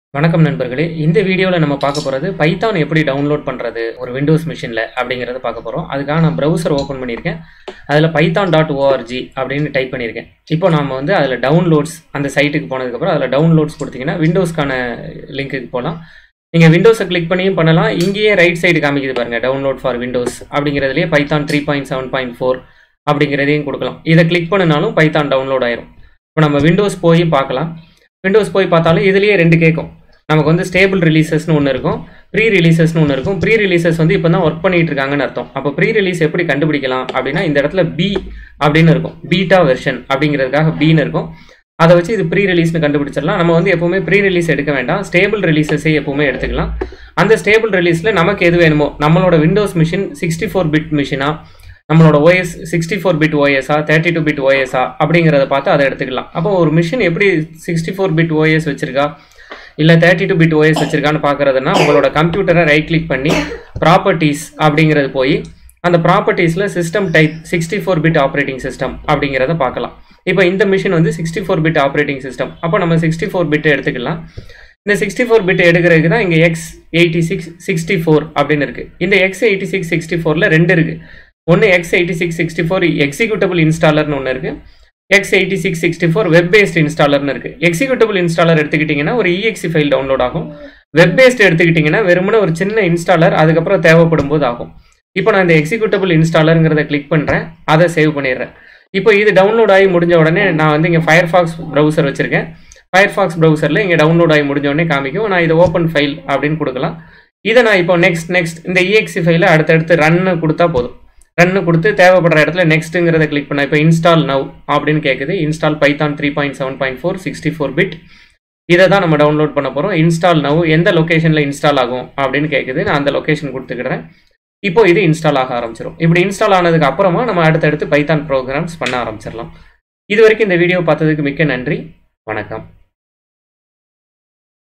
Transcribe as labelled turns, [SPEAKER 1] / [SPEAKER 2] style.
[SPEAKER 1] வணக்கம் நண்பர்களே இந்த வீடியோவில் நம்ம பார்க்க போகிறது பைத்தான் எப்படி டவுன்லோட் பண்ணுறது ஒரு விண்டோஸ் மிஷினில் அப்படிங்கிறத பார்க்க போகிறோம் அதுக்காக நான் ப்ரௌசர் ஓப்பன் பண்ணியிருக்கேன் அதில் பைத்தான் டாட் ஓஆர்ஜி அப்படின்னு டைப் பண்ணியிருக்கேன் இப்போ நம்ம வந்து அதில் டவுன்லோட்ஸ் அந்த சைட்டுக்கு போனதுக்கப்புறம் அதில் டவுன்லோட்ஸ் கொடுத்தீங்கன்னா விண்டோஸ்க்கான லிங்க்குக்கு போகலாம் நீங்கள் விண்டோஸை கிளிக் பண்ணியும் பண்ணலாம் இங்கேயே ரைட் சைடு காமிக்குது பாருங்கள் டவுன்லோட் ஃபார் விண்டோஸ் அப்படிங்கிறதுலேயே Python three point seven point four அப்படிங்கிறதையும் கொடுக்கலாம் இதை கிளிக் பண்ணினாலும் பைத்தான் டவுன்லோட் ஆயிரும் இப்போ நம்ம விண்டோஸ் போய் பார்க்கலாம் விண்டோஸ் போய் பார்த்தாலும் இதுலேயே ரெண்டு கேட்கும் நமக்கு வந்து ஸ்டேபிள் ரிலீசஸ்னு ஒன்று இருக்கும் ப்ரீ ரிலீசஸ்னு ஒன்று இருக்கும் ப்ரீ ரிலீசஸ் வந்து இப்போ தான் ஒர்க் பண்ணிட்டு இருக்காங்கன்னு அர்த்தம் அப்போ ப்ரீ ரிலீஸ் எப்படி கண்டுபிடிக்கலாம் அப்படின்னா இந்த இடத்துல பி அப்படின்னு இருக்கும் பீட்டா வெர்ஷன் அப்படிங்கிறதுக்காக பின்னு இருக்கும் அதை வச்சு இது ப்ரீ ரிலீஸ்னு கண்டுபிடிச்சிடலாம் நம்ம வந்து எப்பவுமே ப்ரீ ரிலீஸ் எடுக்க வேண்டாம் ஸ்டேபிள் ரிலீசஸே எப்பவுமே எடுத்துக்கலாம் அந்த ஸ்டேபிள் ரிலீஸில் நமக்கு எது வேணுமோ நம்மளோட Windows machine sixty four bit மிஷினா நம்மளோட ஓஎஸ் சிக்ஸ்டி ஃபோர் பிட் ஓஎஸ்ஆ தேர்ட்டி டூ பிட் ஓஎஸ்ஆ அப்படிங்கிறத பார்த்து அதை எடுத்துக்கலாம் அப்போ ஒரு மிஷின் எப்படி சிக்ஸ்டி ஃபோர் பிட் ஓஎஸ் வச்சிருக்கா இல்லை தேர்ட்டி டூ பிட் ஓஎஸ் வச்சிருக்கான்னு பார்க்குறதுனா உங்களோட கம்ப்யூட்டரை ரைட் கிளிக் பண்ணி ப்ராப்பர்ட்டிஸ் அப்படிங்கிறது போய் அந்த ப்ராப்பர்ட்டிஸில் system type sixty four bit operating system அப்படிங்கிறத பார்க்கலாம் இப்போ இந்த மிஷின் வந்து sixty four bit operating system அப்போ நம்ம சிக்ஸ்டி ஃபோர் பிட் எடுத்துக்கலாம் இந்த சிக்ஸ்டி ஃபோர் பிட் எடுக்கிறதுக்கு தான் இங்கே X eighty six sixty four அப்படின்னு இருக்குது இந்த எக்ஸ் எயிட்டி சிக்ஸ் சிக்ஸ்டி ஃபோரில் ரெண்டு இருக்குது ஒன்று X eighty six sixty four executable இன்ஸ்டாலர்னு ஒன்று இருக்குது X eighty six sixty four web based இன்ஸ்டாலர்னு இருக்குது எக்ஸிக்யூட்டபிள் இன்ஸ்டாலர் எடுத்துக்கிட்டிங்கன்னா ஒரு இஎக்ஸி ஃபைல் டவுன்லோட் ஆகும் வெப் பேஸ்ட் எடுத்துக்கிட்டிங்கன்னா வெறுமனே ஒரு சின்ன இன்ஸ்டாலர் அதுக்கப்புறம் தேவைப்படும் போது ஆகும் இப்போ நான் இந்த எக்ஸிக்யூட்டபிள் இன்ஸ்டாலருங்கிறத கிளிக் பண்ணுறேன் அதை சேவ் பண்ணிடுறேன் இப்போ இது டவுன்லோட் ஆகி முடிஞ்ச உடனே நான் வந்து இங்கே ஃபயர்ஃபாக்ஸ் ப்ரௌசர் வச்சுருக்கேன் ஃபயர்ஃபாக்ஸ் ப்ரௌசரில் இங்கே டவுன்லோட் ஆகி முடிஞ்ச உடனே காமிக்கும் நான் இதை ஓப்பன் ஃபைல் அப்படின்னு கொடுக்கலாம் இதை நான் இப்போ நெக்ஸ்ட் நெக்ஸ்ட் இந்த இஎக்ஸி ஃபைலை அடுத்தடுத்து ரன்னு கொடுத்தா போதும் ரன்னு கொடுத்து தேவைப்படுற இடத்துல நெக்ஸ்ட்டுங்கிறத கிளிக் பண்ண இப்போ இன்ஸ்டால் நவ் அப்படின்னு கேட்குது install Python three point seven point four sixty four bit இதை தான் நம்ம டவுன்லோட் பண்ண போகிறோம் இன்ஸ்டால் நவ் எந்த லொக்கேஷனில் இன்ஸ்டால் ஆகும் அப்படின்னு கேட்குது நான் அந்த லொக்கேஷன் கொடுத்துக்கிறேன் இப்போ இது இன்ஸ்டால் ஆக ஆரம்பிச்சிடும் இப்படி இன்ஸ்டால் ஆனதுக்கு அப்புறமா நம்ம அடுத்தடுத்து பைத்தான் ப்ரோக்ராம்ஸ் பண்ண ஆரம்பிச்சிடலாம் இது வரைக்கும் இந்த வீடியோ பார்த்ததுக்கு மிக்க நன்றி வணக்கம்